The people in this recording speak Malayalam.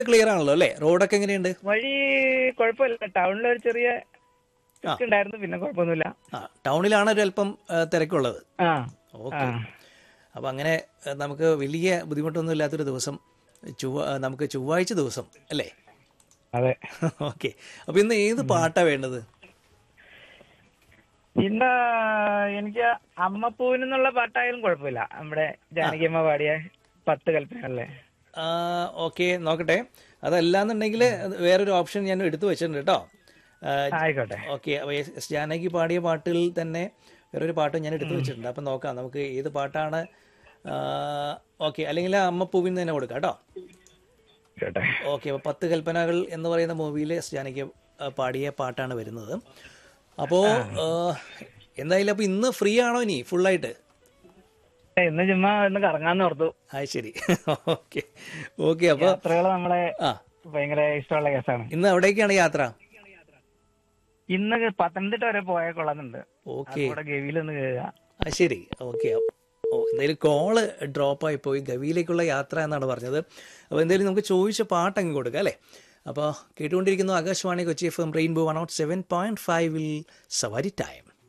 ക്ലിയർ ആണല്ലോ അല്ലേ റോഡൊക്കെ എങ്ങനെയുണ്ട് വഴി കുഴപ്പമില്ല ടൗണിൽ ഒരു ചെറിയ ആ. risk ഉണ്ടായിരുന്നു പിന്നെ കുഴപ്പമൊന്നുമില്ല ആ ടൗണിലാണ് ഒരു അല്പം ആ, തിരക്കുള്ളത് ആ ഓക്കെ അപ്പം അങ്ങനെ ആ, നമുക്ക് വലിയ ബുദ്ധിമുട്ടൊന്നും ഇല്ലാത്തൊരു ദിവസം ചൊവ്വ ആ, നമുക്ക് ചൊവ്വാഴ്ച ദിവസം അല്ലേ അതെ ഓക്കെ അപ്പം ഇന്ന് ഏത് പാട്ടാ വേണ്ടത് ഇന്ന് എനിക്ക് അമ്മപ്പൂവിനെന്നുള്ള പാട്ടായാലും കുഴപ്പമില്ല നമ്മുടെ ജാനകിയമ്മ പാടിയ പത്ത് കൽപ്പനകളിലെ ഓക്കെ നോക്കട്ടെ അതല്ലാന്നുണ്ടെങ്കിൽ വേറൊരു ഓപ്ഷൻ ഞാൻ എടുത്തു വെച്ചിട്ടുണ്ട് കേട്ടോ ആയിക്കോട്ടെ ഓക്കെ അപ്പോൾ എസ് ജാനകി പാടിയ പാട്ടുകളിൽ തന്നെ വേറൊരു പാട്ട് ഞാൻ എടുത്തു വെച്ചിട്ടുണ്ട് അപ്പം നോക്കാം നമുക്ക് ഏത് പാട്ടാണ് ഓക്കെ അല്ലെങ്കിൽ ആ അമ്മപ്പൂവിന് തന്നെ കൊടുക്കാം കേട്ടോ കേട്ടെ ഓക്കെ അപ്പോൾ പത്ത് കൽപ്പനകൾ എന്ന് പറയുന്ന മൂവിയിൽ എസ് ജാനകി ആ, പാടിയ പാട്ടാണ് വരുന്നത് അപ്പോൾ എന്തായാലും അപ്പോൾ ഇന്ന് ഫ്രീ ആണോ ഇനി ഫുള്ളായിട്ട് ഇന്ന് ചുമ്മാ ഒന്ന് കറങ്ങാന്ന് ഓർത്തു ആ ശരി ഓക്കെ ഓക്കെ അപ്പോൾ യാത്രകൾ നമ്മളെ ആ ഭയങ്കര ഇഷ്ടമുള്ള കേസാണ് ഇന്ന് എവിടേക്കാണ് യാത്ര ഇന്ന് പത്തനംതിട്ട വരെ പോയാൽ കൊള്ളാന്നുണ്ട് ഓക്കെ അതുകൂടെ ഗവിയിലൊന്ന് കയറുക ആ ശരി ഓക്കെ ഓ എന്തായാലും കോള് ഡ്രോപ്പായി പോയി ഗവിയിലേക്കുള്ള യാത്ര എന്നാണ് പറഞ്ഞത് അപ്പോൾ എന്തായാലും നമുക്ക് ചോദിച്ച പാട്ട് അങ്ങ് കൊടുക്കാം അല്ലേ അപ്പോൾ കേട്ടുകൊണ്ടിരിക്കുന്നു Akashvani Kochi F M rainbow one out seven point ഫൈവിൽ സവാരി ടൈം